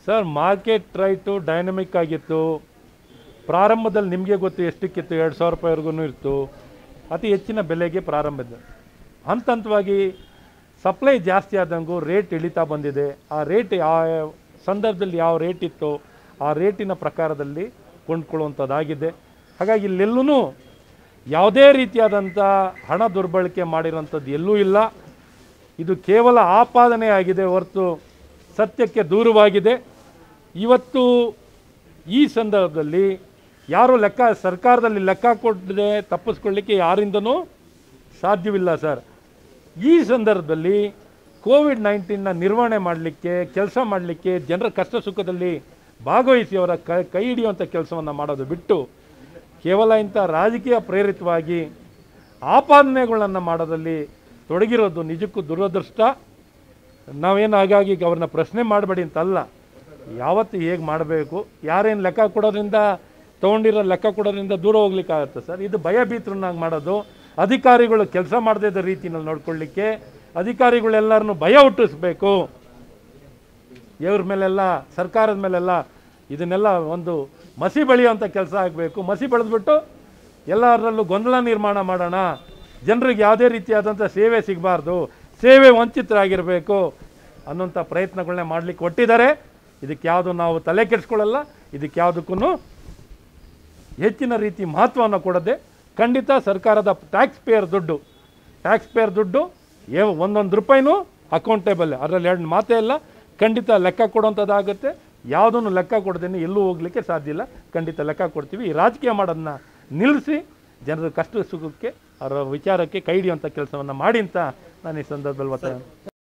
sir market right dynamic ಆಗಿತ್ತು ಪ್ರಾರಂಭದಲ್ಲಿ ನಿಮಗೆ ಗೊತ್ತು ಎಷ್ಟಕ್ಕಿತ್ತು ಎರಡು ಸಾವಿರ ರೂಪಾಯಿವರೆಗೂ ಇತ್ತು ಅತಿ ಹೆಚ್ಚಿನ ಬೆಲೆಗೆ ಪ್ರಾರಂಭದ ಹಂತ ಹಂತವಾಗಿ ಸಪ್ಲೈ ಜಾಸ್ತಿ ಆದಂಗೂ ರೇಟ್ ಇಳಿತಾ ಬಂದಿದೆ ಆ ರೇಟ್ ಯಾವ ಸಂದರ್ಭದಲ್ಲಿ ಯಾವ ರೇಟ್ ಇತ್ತು ಆ ರೇಟಿನ ಪ್ರಕಾರದಲ್ಲಿ ಕೊಂಡ್ಕೊಳ್ಳುವಂಥದ್ದಾಗಿದೆ ಹಾಗಾಗಿ ಇಲ್ಲೆಲ್ಲೂ ಯಾವುದೇ ರೀತಿಯಾದಂಥ ಹಣ ದುರ್ಬಳಕೆ ಮಾಡಿರೋಂಥದ್ದು ಎಲ್ಲೂ ಇಲ್ಲ ಇದು ಕೇವಲ ಆಪಾದನೆ ಆಗಿದೆ ಹೊರತು ಸತ್ಯಕ್ಕೆ ದೂರವಾಗಿದೆ ಇವತ್ತು ಈ ಸಂದರ್ಭದಲ್ಲಿ ಯಾರು ಲೆಕ್ಕ ಸರ್ಕಾರದಲ್ಲಿ ಲೆಕ್ಕ ಕೊಡದೆ ತಪ್ಪಿಸ್ಕೊಳ್ಳಿಕ್ಕೆ ಯಾರಿಂದನೂ ಸಾಧ್ಯವಿಲ್ಲ ಸರ್ ಈ ಸಂದರ್ಭದಲ್ಲಿ ಕೋವಿಡ್ ನೈನ್ಟೀನ್ನ ನಿರ್ವಹಣೆ ಮಾಡಲಿಕ್ಕೆ ಕೆಲಸ ಮಾಡಲಿಕ್ಕೆ ಜನರ ಕಷ್ಟ ಸುಖದಲ್ಲಿ ಭಾಗವಹಿಸಿ ಅವರ ಕೈ ಕೈ ಹಿಡಿಯುವಂಥ ಕೆಲಸವನ್ನು ಮಾಡೋದು ಬಿಟ್ಟು ಕೇವಲ ಇಂಥ ರಾಜಕೀಯ ಪ್ರೇರಿತವಾಗಿ ಆಪಾದನೆಗಳನ್ನು ಮಾಡೋದಲ್ಲಿ ತೊಡಗಿರೋದು ನಿಜಕ್ಕೂ ದುರದೃಷ್ಟ ನಾವೇನು ಹಾಗಾಗಿ ಅವ್ರನ್ನ ಪ್ರಶ್ನೆ ಮಾಡಬೇಡಿ ಅಂತಲ್ಲ ಯಾವತ್ತು ಹೇಗೆ ಮಾಡಬೇಕು ಯಾರೇನು ಲೆಕ್ಕ ಕೊಡೋದ್ರಿಂದ ತೊಗೊಂಡಿರೋ ಲೆಕ್ಕ ಕೊಡೋದ್ರಿಂದ ದೂರ ಹೋಗ್ಲಿಕ್ಕಾಗತ್ತೆ ಸರ್ ಇದು ಭಯಭೀತರನ್ನಾಗಿ ಮಾಡೋದು ಅಧಿಕಾರಿಗಳು ಕೆಲಸ ಮಾಡದೇ ಇದ್ದ ರೀತಿಯಲ್ಲಿ ನೋಡ್ಕೊಳ್ಳಿಕ್ಕೆ ಅಧಿಕಾರಿಗಳೆಲ್ಲರನ್ನು ಭಯ ಹುಟ್ಟಿಸ್ಬೇಕು ಇವ್ರ ಮೇಲೆಲ್ಲ ಸರ್ಕಾರದ ಮೇಲೆಲ್ಲ ಇದನ್ನೆಲ್ಲ ಒಂದು ಮಸಿ ಬೆಳೆಯುವಂಥ ಕೆಲಸ ಆಗಬೇಕು ಮಸಿ ಬೆಳೆದ್ಬಿಟ್ಟು ಎಲ್ಲರಲ್ಲೂ ಗೊಂದಲ ನಿರ್ಮಾಣ ಮಾಡೋಣ ಜನರಿಗೆ ಯಾವುದೇ ರೀತಿಯಾದಂಥ ಸೇವೆ ಸಿಗಬಾರ್ದು ಸೇವೆ ವಂಚಿತರಾಗಿರಬೇಕು ಅನ್ನೋಂಥ ಪ್ರಯತ್ನಗಳನ್ನ ಮಾಡಲಿಕ್ಕೆ ಹೊಟ್ಟಿದ್ದಾರೆ ಇದಕ್ಕೆ ಯಾವುದು ನಾವು ತಲೆ ಕೆಡಿಸ್ಕೊಳ್ಳಲ್ಲ ಇದಕ್ಕೆ ಯಾವುದಕ್ಕೂ ಹೆಚ್ಚಿನ ರೀತಿ ಮಹತ್ವವನ್ನು ಕೊಡದೆ ಖಂಡಿತ ಸರ್ಕಾರದ ಟ್ಯಾಕ್ಸ್ ಪೇಯರ್ ದುಡ್ಡು ಟ್ಯಾಕ್ಸ್ ಪೇಯರ್ ದುಡ್ಡು ಏ ಒಂದೊಂದು ರೂಪಾಯಿನೂ ಅಕೌಂಟೇಬಲ್ ಅದರಲ್ಲಿ ಎರಡು ಮಾತೇ ಇಲ್ಲ ಖಂಡಿತ ಲೆಕ್ಕ ಕೊಡುವಂಥದ್ದಾಗುತ್ತೆ ಯಾವುದನ್ನು ಲೆಕ್ಕ ಕೊಡದೇನೆ ಎಲ್ಲೂ ಹೋಗ್ಲಿಕ್ಕೆ ಸಾಧ್ಯ ಇಲ್ಲ ಖಂಡಿತ ಲೆಕ್ಕ ಕೊಡ್ತೀವಿ ಈ ರಾಜಕೀಯ ಮಾಡೋದನ್ನ ನಿಲ್ಲಿಸಿ ಜನರ ಕಷ್ಟ ಸುಖಕ್ಕೆ ಅವರ ವಿಚಾರಕ್ಕೆ ಕೈ ಹಿಡಿಯುವಂಥ ಕೆಲಸವನ್ನು ಮಾಡಿ ಅಂತ ನಾನು ಈ ಸಂದರ್ಭದಲ್ಲಿ ಒತ್ತಾಯ